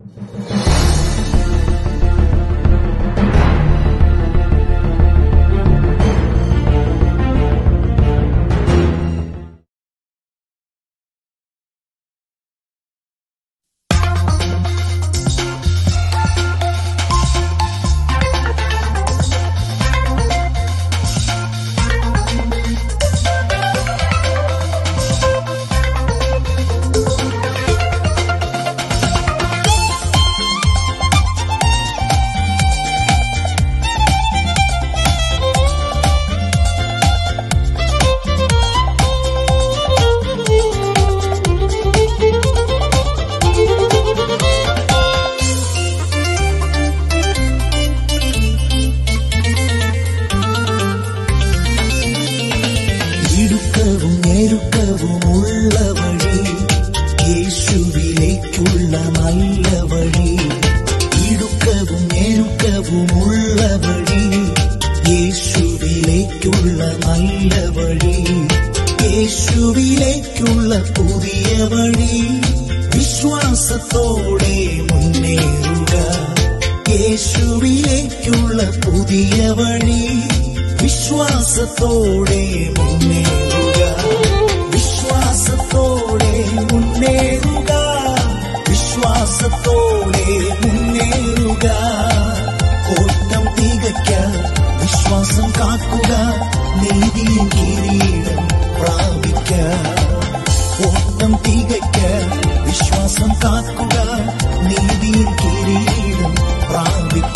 ഇടുക്കവും ഞെരുക്കവും ഉള്ള വഴി യേശുവിലേക്കുള്ള നല്ല വഴി ഇടുക്കവും ഞെരുക്കവും ഉള്ള വഴി യേശുവിലേക്കുള്ള നല്ല വഴി യേശുവിലേക്കുള്ള പുതിയ വഴി വിശ്വാസത്തോടെ മുന്നേറുക യേശുവിലേക്കുള്ള പുതിയ വഴി വിശ്വാസത്തോടെ മുന്നേറുക വിശ്വാസത്തോടെ മുന്നേറുക വിശ്വാസത്തോടെ മുന്നേറുക ഓട്ടം തികയ്ക്ക വിശ്വാസം കാക്കുക നീതിയും കിരീടം പ്രാപിക്ക ഓട്ടം തികയ്ക്ക വിശ്വാസം കാക്കുക നീതിയും കിരീടം പ്രാപിക്ക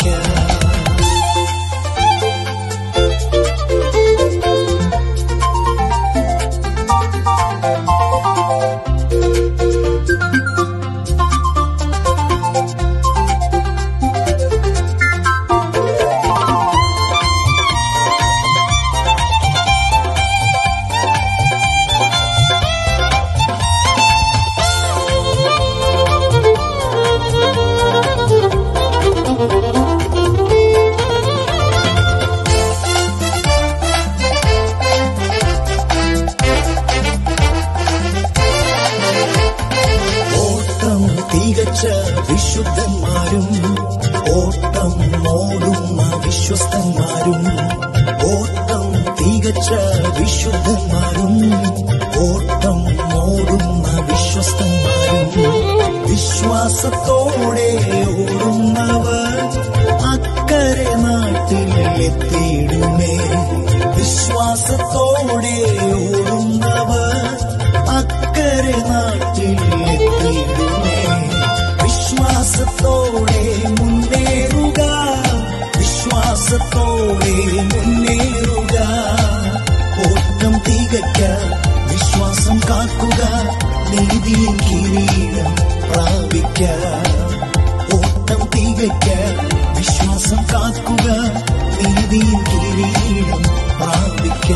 ഓട്ടം തികച്ച വിശുദ്ധന്മാരും ഓട്ടം ഓടുന്ന വിശ്വസ്തന്മാരും ഓട്ടം തികച്ച വിശുദ്ധന്മാരും ഓട്ടം ഓടുന്ന വിശ്വസ്തന്മാരും വിശ്വാസത്തോടെ ഓടുന്നവർ അക്കരെ നാട്ടിൽ എത്തിയിടുമേ വിശ്വാസത്തോടെ ഓടുന്നവർ അക്കരെ നാട്ടിൽ എത്തിയിടുമേ വിശ്വാസത്തോടെ മുന്നേറുക വിശ്വാസത്തോടെ മുന്നേറുക ഓട്ടം തികയ്ക്ക വിശ്വാസം കാക്കുക നീതിയും കിരീടം പ്രാപിക്ക ഓട്ടം തികയ്ക്ക വിശ്വാസം കാക്കുക നീതിയും കിരീടം പ്രാപിക്ക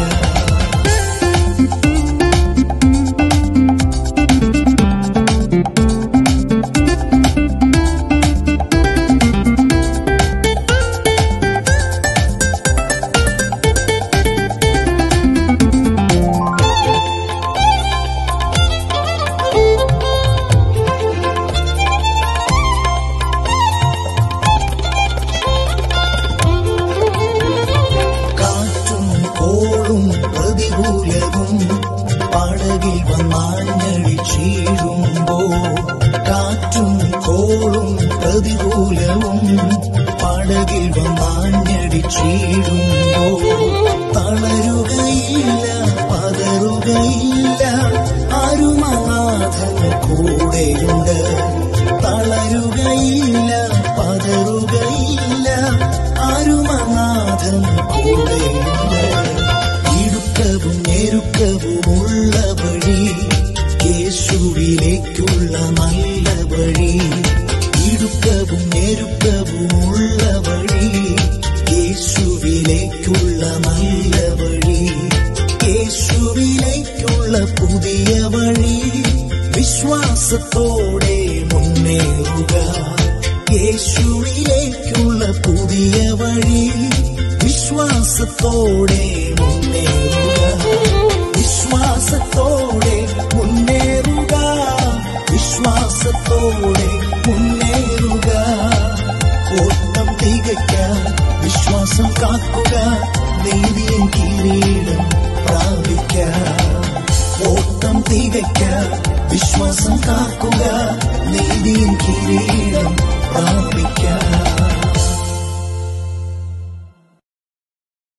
കാറ്റും കോളും പ്രതികൂലവും പടകിൽ വന്നാഞ്ഞടിച്ചീടുമ്പോ കാറ്റും കോളും പ്രതികൂലവും പടകിൽ വന്നാഞ്ഞടിച്ചീടുമ്പോ തളരുകയില്ല പതറുകയില്ല അരുമനാഥൻ കൂടെയുണ്ട് തളരുകയില്ല പതറുകയില്ല അരുമനാഥൻ കൂടെയുണ്ട് ഇടുക്കവും ഞെരുക്കവുമുള്ള വഴി യേശുവിലേക്കുള്ള നല്ല വഴി ഇടുക്കവും ഞെരുക്കവുമുള്ള വഴി യേശുവിലേക്കുള്ള നല്ല വഴി യേശുവിലേക്കുള്ള പുതിയ വഴി വിശ്വാസത്തോടെ മുന്നേറുക യേശുവിലേക്കുള്ള പുതിയ വഴി വിശ്വാസത്തോടെ മുന്നേറുക വിശ്വാസത്തോടെ മുന്നേറുക വിശ്വാസത്തോടെ മുന്നേറുക കാക്കുക നീതിയും കിരീടം പ്രാപിക്ക ഓട്ടം തികയ്ക്ക വിശ്വാസം കാക്കുക നീതിയും കിരീടം